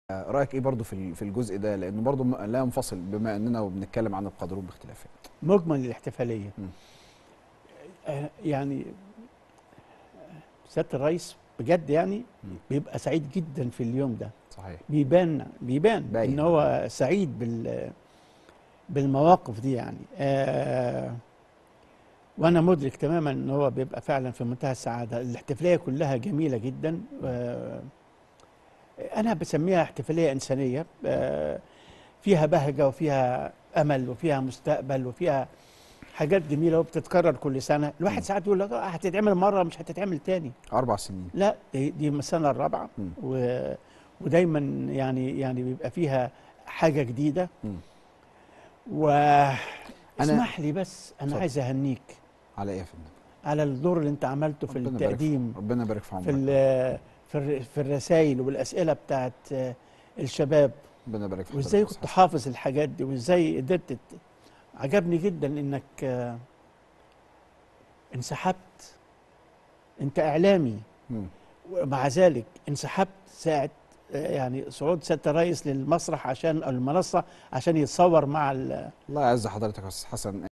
رايك ايه برضو في ال- في الجزء ده لانه برضو م- لا ينفصل بما اننا بنتكلم عن القادرون باختلافات مجمل الاحتفاليه مم. آه، يعني سياده الرئيس بجد يعني مم. بيبقى سعيد جدا في اليوم ده صحيح بيبان بيبان باين. ان هو سعيد بال بالمواقف دي يعني آه وانا مدرك تماما ان هو بيبقى فعلا في منتهى السعاده الاحتفاليه كلها جميله جدا آه انا بسميها احتفاليه انسانيه آه فيها بهجه وفيها امل وفيها مستقبل وفيها حاجات جميله وبتتكرر كل سنه الواحد ساعات يقول لك آه، هتتعمل مره مش هتتعمل تاني اربع سنين لا دي دي السنه الرابعه مم. و... ودايما يعني يعني بيبقى فيها حاجه جديده مم. و اسمح لي بس انا اتفضل. عايز اهنيك على ايه يا فندم على الدور اللي انت عملته في ربنا يبارك التقديم ربنا يبارك في في عمرك ال- في الر- في الرسائل والاسئله بتاعت آه، الشباب ربنا يبارك في وازاي حضرتك يا كنت أستاذ حافظ الحاجات دي وازاي قدرت ت- عجبني جدا انك آه، انسحبت انت اعلامي حسن. مم. ومع ذلك انسحبت ساعة آه، يعني صعود سيادة الرئيس للمسرح عشان أو المنصة عشان يتصور مع ال- الله يعز حضرتك يا استاذ حسن